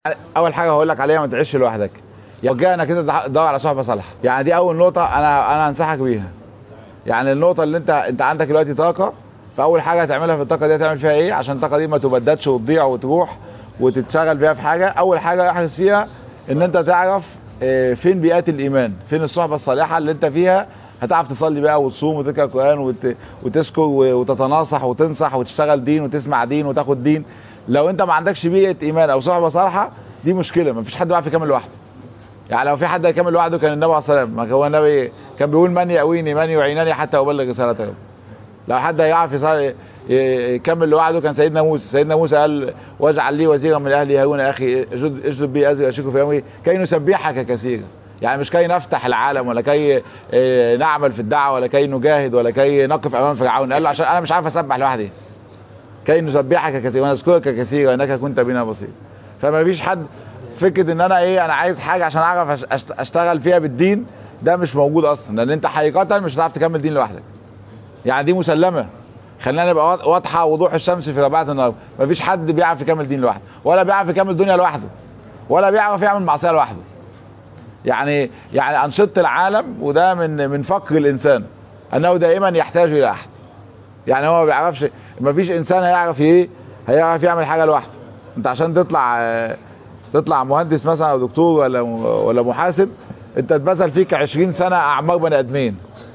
اول حاجه هقول لك عليها ما تعيش لوحدك يوجه انك انت تدور على صحبه صالحه يعني دي اول نقطه انا انا انصحك بيها يعني النقطه اللي انت انت عندك دلوقتي طاقه فاول حاجه هتعملها في الطاقه دي هتعمل فيها ايه عشان الطاقه دي ما تبددش وتضيع وتروح وتتشغل بيها في حاجه اول حاجه احرص فيها ان انت تعرف آه، فين بيئات الايمان فين الصحبه الصالحه اللي انت فيها هتعرف تصلي بقى وتصوم وتقرا قران وت... وتذكر و- وتتناصح وتنصح وتشتغل دين وتسمع دين وتاخد دين لو انت ما عندكش بيئه ايمان او صحبه صالحه دي مشكله ما فيش حد بيعرف يكمل لوحده يعني لو في حد هيكمل لوحده كان النبي عليه الصلاه والسلام ما هو النبي كان بيقول من يأويني من يعينني حتى ابلغ رساله ربي لو حد هيعرف يصلي- ي- يكمل لوحده كان سيدنا موسى سيدنا موسى قال واجعل لي وزيرا من اهلي هارون اخي اجد اجد بي ازري اشرك في امري كي نسبحك كثيرا يعني مش كي نفتح العالم ولا كي آه، نعمل في الدعوه ولا كي نجاهد ولا كي نقف امام فرعون قال له عشان انا مش عارف اسبح لوحدي كي نسبحك كثيرا ونذكرك كثيرا انك كنت بنا بصير فما فيش حد فكره ان انا ايه انا عايز حاجه عشان اعرف أش- أشت- اشتغل فيها بالدين ده مش موجود اصلا لان انت حقيقه مش هتعرف تكمل دين لوحدك يعني دي مسلمه خلينا نبقى واض- واضحه وضوح الشمس في رباعه النهار مفيش حد بيعرف يكمل دين لوحده ولا بيعرف يكمل دنيا لوحده ولا بيعرف يعمل معصيه لوحده يعني يعني انشطه العالم وده من من فقر الانسان انه دائما يحتاج الى احد يعني هو ما بيعرفش مفيش انسان هيعرف ايه هيعرف يعمل حاجه لوحده انت عشان تطلع آه، تطلع مهندس مثلا او دكتور ولا ولا محاسب انت اتبذل فيك 20 سنه اعمار بني ادمين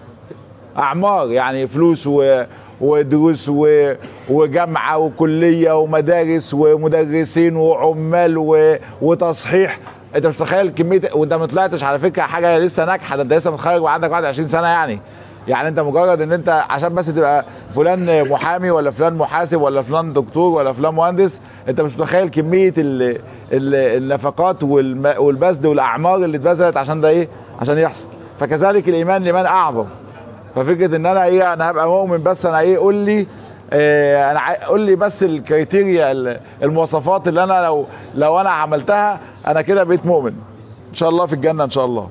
اعمار يعني فلوس و ودروس و... وجامعه وكليه ومدارس ومدرسين وعمال و... وتصحيح انت مش متخيل كميه وانت ما طلعتش على فكره حاجه لسه ناجحه ده انت لسه متخرج وعندك 21 سنه يعني يعني انت مجرد ان انت عشان بس تبقى فلان محامي ولا فلان محاسب ولا فلان دكتور ولا فلان مهندس انت مش متخيل كميه ال... ال... النفقات والم... والبذل والاعمار اللي اتبذلت عشان ده ايه عشان يحصل فكذلك الايمان الايمان اعظم ففكره ان انا ايه انا هبقى مؤمن بس انا ايه قول لي إيه انا عاي- قول لي بس الكريتيريا ال- المواصفات اللي انا لو لو انا عملتها انا كده بقيت مؤمن ان شاء الله في الجنه ان شاء الله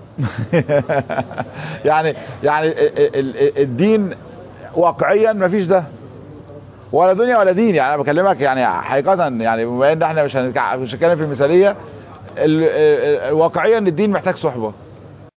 يعني يعني ال- ال- ال- الدين واقعيا مفيش ده ولا دنيا ولا دين يعني انا بكلمك يعني حقيقه يعني بما ان احنا مش هنتكع- مش هنتكلم في المثاليه ال- ال- واقعيا الدين محتاج صحبه